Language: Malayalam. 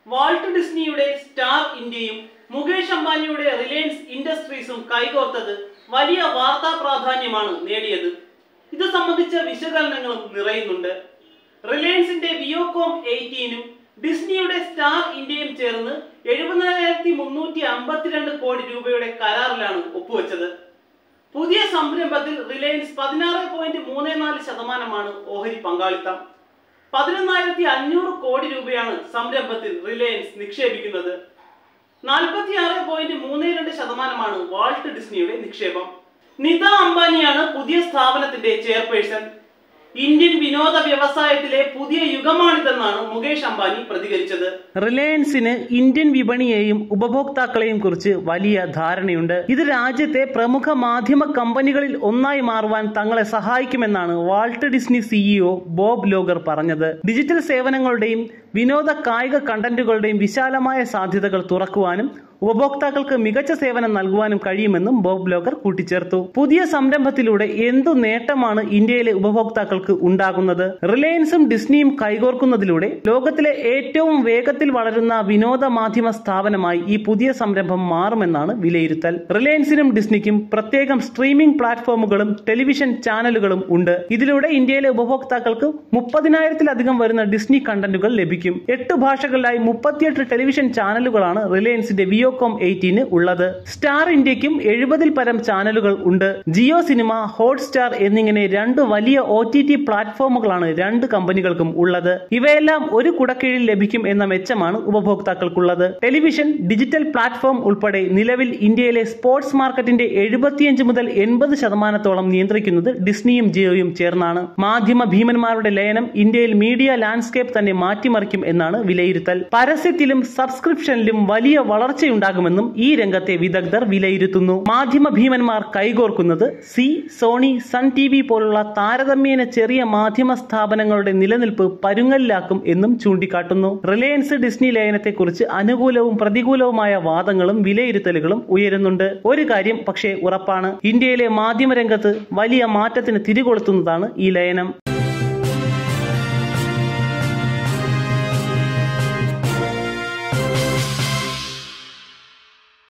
വാൾട്ട് ഡിസ്നിയുടെ സ്റ്റാർ ഇന്ത്യയും മുകേഷ് അംബാനിയുടെ റിലയൻസ് ഇൻഡസ്ട്രീസും കൈകോർത്തത് വലിയ വാർത്താ പ്രാധാന്യമാണ് നേടിയത് ഇത് സംബന്ധിച്ച വിശകലനങ്ങളും നിറയുന്നുണ്ട് റിലയൻസിന്റെ വിയോകോം എയ്റ്റീനും ഡിസ്നിയുടെ സ്റ്റാർ ഇന്ത്യയും ചേർന്ന് എഴുപതിനായിരത്തി മുന്നൂറ്റി അമ്പത്തിരണ്ട് കോടി രൂപയുടെ കരാറിലാണ് ഒപ്പുവെച്ചത് പുതിയ സംരംഭത്തിൽ റിലയൻസ് പതിനാറ് പോയിന്റ് മൂന്ന് നാല് ശതമാനമാണ് ഓഹരി പങ്കാളിത്തം പതിനൊന്നായിരത്തി അഞ്ഞൂറ് കോടി രൂപയാണ് സംരംഭത്തിൽ റിലയൻസ് നിക്ഷേപിക്കുന്നത് നാൽപ്പത്തി ആറ് പോയിന്റ് മൂന്ന് രണ്ട് ശതമാനമാണ് വാൾട്ട് ഡിസ്നിയുടെ നിക്ഷേപം നിത അംബാനിയാണ് പുതിയ സ്ഥാപനത്തിന്റെ ചെയർപേഴ്സൺ ഇന്ത്യൻ വിനോദ വ്യവസായത്തിലെ പുതിയ യുഗമാണിതെന്നാണ് മുകേഷ് അംബാനി പ്രതികരിച്ചത് റിലയൻസിന് ഇന്ത്യൻ വിപണിയെയും ഉപഭോക്താക്കളെയും കുറിച്ച് വലിയ ധാരണയുണ്ട് ഇത് രാജ്യത്തെ പ്രമുഖ മാധ്യമ കമ്പനികളിൽ ഒന്നായി മാറുവാൻ തങ്ങളെ സഹായിക്കുമെന്നാണ് വാൾട്ട് ഡിസ്നി സിഇഒ ബോബ് ലോഗർ പറഞ്ഞത് ഡിജിറ്റൽ സേവനങ്ങളുടെയും വിനോദ കായിക കണ്ടന്റുകളുടെയും വിശാലമായ സാധ്യതകൾ തുറക്കുവാനും ഉപഭോക്താക്കൾക്ക് മികച്ച സേവനം നൽകുവാനും കഴിയുമെന്നും ബോബ് ലോഗർ കൂട്ടിച്ചേർത്തു പുതിയ സംരംഭത്തിലൂടെ എന്തു നേട്ടമാണ് ഇന്ത്യയിലെ ഉപഭോക്താക്കൾക്ക് ഉണ്ടാകുന്നത് റിലയൻസും ഡിസ്നിയും കൈകോർക്കുന്നതിലൂടെ ലോകത്തിലെ ഏറ്റവും വേഗത്തിൽ വളരുന്ന വിനോദ മാധ്യമ സ്ഥാപനമായി ഈ പുതിയ സംരംഭം മാറുമെന്നാണ് വിലയിരുത്തൽ റിലയൻസിനും ഡിസ്നിക്കും പ്രത്യേകം സ്ട്രീമിംഗ് പ്ലാറ്റ്ഫോമുകളും ടെലിവിഷൻ ചാനലുകളും ഉണ്ട് ഇതിലൂടെ ഇന്ത്യയിലെ ഉപഭോക്താക്കൾക്ക് മുപ്പതിനായിരത്തിലധികം വരുന്ന ഡിസ്നി കണ്ടന്റുകൾ ലഭിക്കും എട്ട് ഭാഷകളിലായി മുപ്പത്തിയെട്ട് ടെലിവിഷൻ ചാനലുകളാണ് റിലയൻസിന്റെ വിയോകോം എയ്റ്റീന് ഉള്ളത് സ്റ്റാർ ഇന്ത്യക്കും എഴുപതിൽ പരം ചാനലുകൾ ഉണ്ട് ജിയോ സിനിമ ഹോട്ട്സ്റ്റാർ എന്നിങ്ങനെ രണ്ട് വലിയ ഒ ടി ടി പ്ലാറ്റ്ഫോമുകളാണ് രണ്ട് കമ്പനികൾക്കും ഉള്ളത് ഇവയെല്ലാം ഒരു കുടക്കീഴിൽ ലഭിക്കും എന്ന മെച്ചമാണ് ഉപഭോക്താക്കൾക്കുള്ളത് ടെലിവിഷൻ ഡിജിറ്റൽ പ്ലാറ്റ്ഫോം ഉൾപ്പെടെ നിലവിൽ ഇന്ത്യയിലെ സ്പോർട്സ് മാർക്കറ്റിന്റെ എഴുപത്തിയഞ്ച് മുതൽ എൺപത് ശതമാനത്തോളം നിയന്ത്രിക്കുന്നത് ഡിസ്നിയും ജിയോയും ചേർന്നാണ് മാധ്യമ ഭീമന്മാരുടെ ലയനം ഇന്ത്യയിൽ മീഡിയ ലാൻഡ്സ്കേപ്പ് തന്നെ മാറ്റിമറിക്കും എന്നാണ് വിലയിരുത്തൽ പരസ്യത്തിലും സബ്സ്ക്രിപ്ഷനിലും വലിയ വളർച്ചയുണ്ടാകുമെന്നും ഈ രംഗത്തെ വിദഗ്ധർ വിലയിരുത്തുന്നു മാധ്യമ ഭീമന്മാർ കൈകോർക്കുന്നത് Zee Sony Sun T V പോലുള്ള താരതമ്യേന ചെറിയ മാധ്യമ സ്ഥാപനങ്ങളുടെ നിലനിൽപ്പ് പരുങ്ങലിലാക്കും എന്നും ചൂണ്ടിക്കാട്ടുന്നു റിലയൻസ് ഡിസ്നി ലയനത്തെക്കുറിച്ച് അനുകൂലവും പ്രതികൂലവുമായ വാദങ്ങളും വിലയിരുത്തലുകളും ഉയരുന്നുണ്ട് ഒരു കാര്യം പക്ഷേ ഉറപ്പാണ് ഇന്ത്യയിലെ മാധ്യമരംഗത്ത് വലിയ മാറ്റത്തിന് തിരികൊളുത്തുന്നതാണ് ഈ ലയനം